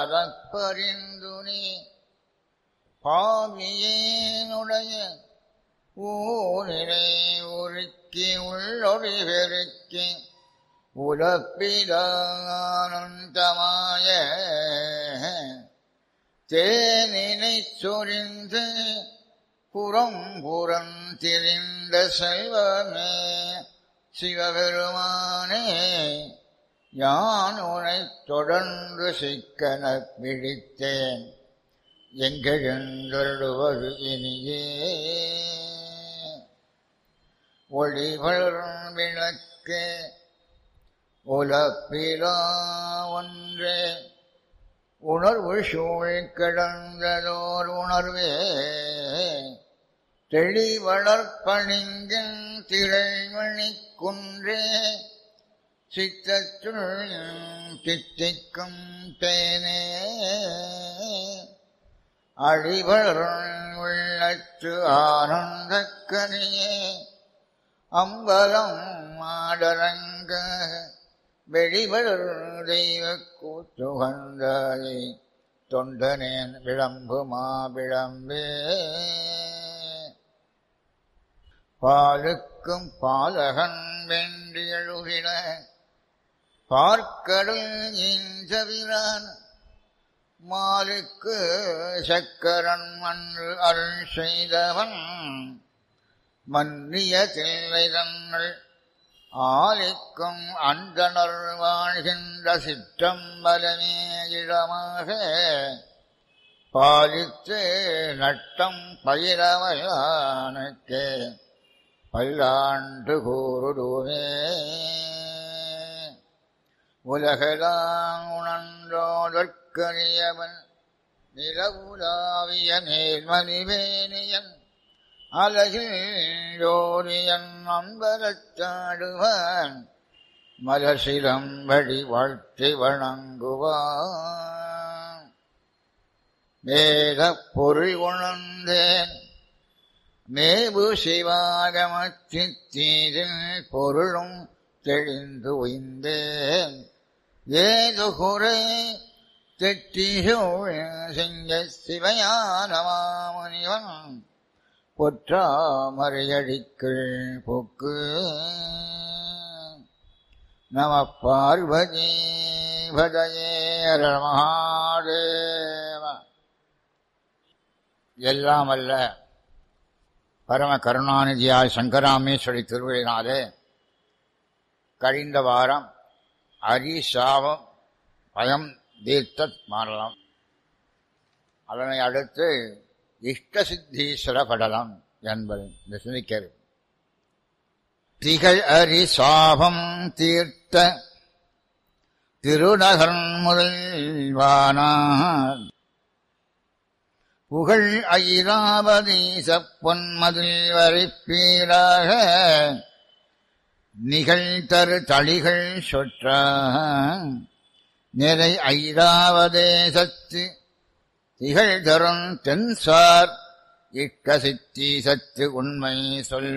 அறப்பறிந்துனி பாவியேனுடைய ஊரினை உருக்கி உள்ளொளி பெருக்கி உலப்பிலானந்தமாய தேனினை சொரிந்து புறம் புறம் திரிந்த செல்வமே சிவபெருமானே யான் உனை தொடர்ந்து சிக்கனப் பிடித்தேன் எங்கெழுந்தருடுவது இனியே ஒளிவளரும் விளக்கு உலப்பிலா ஒன்றே உணர்வு சூழ் கிடந்ததோர் உணர்வே தெளிவளர்ப்பணிங்கின் திரைமணி குன்றே சித்தத்துள் தித்திக்கும் தேனே அழிவளரும் உள்ளத்து ஆனந்தக்கனியே அம்பலம் மாடரங்க வெளிவளர் தெய்வ கூத்துகந்தாய் தொண்டனேன் விளம்பு மாவிளம்பே பாலுக்கும் பாலகன் வென்றி எழுகின பார்க்கடல் இஞ்சவிரான் மாலுக்கு சக்கரன் மன்று அருள் செய்தவன் மன்னிய தில்லை தங்கள் ஆலிக்கும் அந்தனர் வாழ்கின்ற சிற்றம்பலமே இடமாக பாலித்து நட்டம் பயிரவலானுக்கே பல்லாண்டு கூறுடுவே உலகலாம் உணர்ந்தோதற்கரியவன் நிலவுலாவிய மேல்மணிவேணியன் அலகில் ஜோரியன் அம்பலத்தாடுவான் மலசிலம்படி வாழ்த்தி வணங்குவான் வேத பொருள் உணர்ந்தேன் மேபு சிவாகமத்தித்தீரில் பொருளும் தெளிந்து உய்ந்தேன் ஏது குறை தெட்டிசோழ சிங்க சிவயானமாமுனிவன் பொற்றாமரையடிக்கள் பொக்கு நம பார்வதி பதயேர மகாதேவ எல்லாம் அல்ல பரம கருணாநிதியாய் சங்கராமேஸ்வரி திருவிழினாலே கழிந்த வாரம் அரி சாபம் பயம் தீர்த்த மாறலாம் அதனை அடுத்து இஷ்ட சித்தீஸ்வர படலம் என்பது இந்த சிந்திக்கிறது திகழ் அரி சாபம் தீர்த்த திருநகர் முதல்வானார் புகழ் ஐராவதீச பொன்மதில் வரிப்பீராக நிகழ்தரு தளிகள் சொற்ற நிறை ஐராவதேசத்து திகழ்தரும் தென்சார் இக்க சித்தி சத்து உண்மை சொல்